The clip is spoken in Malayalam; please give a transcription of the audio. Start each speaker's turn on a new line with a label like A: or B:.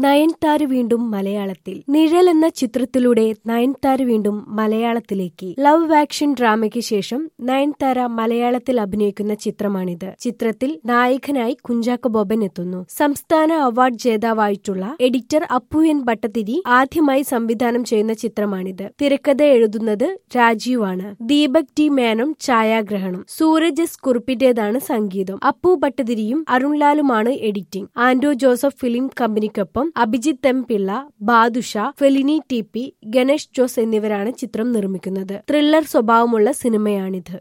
A: നയൻതാര വീണ്ടും മലയാളത്തിൽ നിഴൽ എന്ന ചിത്രത്തിലൂടെ നയൻതാര വീണ്ടും മലയാളത്തിലേക്ക് ലവ് ആക്ഷൻ ഡ്രാമയ്ക്ക് ശേഷം നയൻതാര മലയാളത്തിൽ അഭിനയിക്കുന്ന ചിത്രമാണിത് ചിത്രത്തിൽ നായകനായി കുഞ്ചാക്കോ ബോബൻ എത്തുന്നു സംസ്ഥാന അവാർഡ് ജേതാവായിട്ടുള്ള എഡിറ്റർ അപ്പു എൻ ഭട്ടതിരി ആദ്യമായി സംവിധാനം ചെയ്യുന്ന ചിത്രമാണിത് തിരക്കഥ എഴുതുന്നത് രാജീവാണ് ദീപക് ടി മേനോൻ ഛായാഗ്രഹണം സൂരജ് എസ് കുറുപ്പിന്റേതാണ് സംഗീതം അപ്പു ഭട്ടതിരിയും അരുൺലാലുമാണ് എഡിറ്റിംഗ് ആൻഡോ ജോസഫ് ഫിലിം കമ്പനിക്കൊപ്പം Abhijith M Pillai Badusha Fellini T P Ganesh Jose എന്നിവരാണ് ചിത്രം നിർമ്മിക്കുന്നത് ത്രില്ലർ സ്വഭാവമുള്ള സിനിമയാണിത്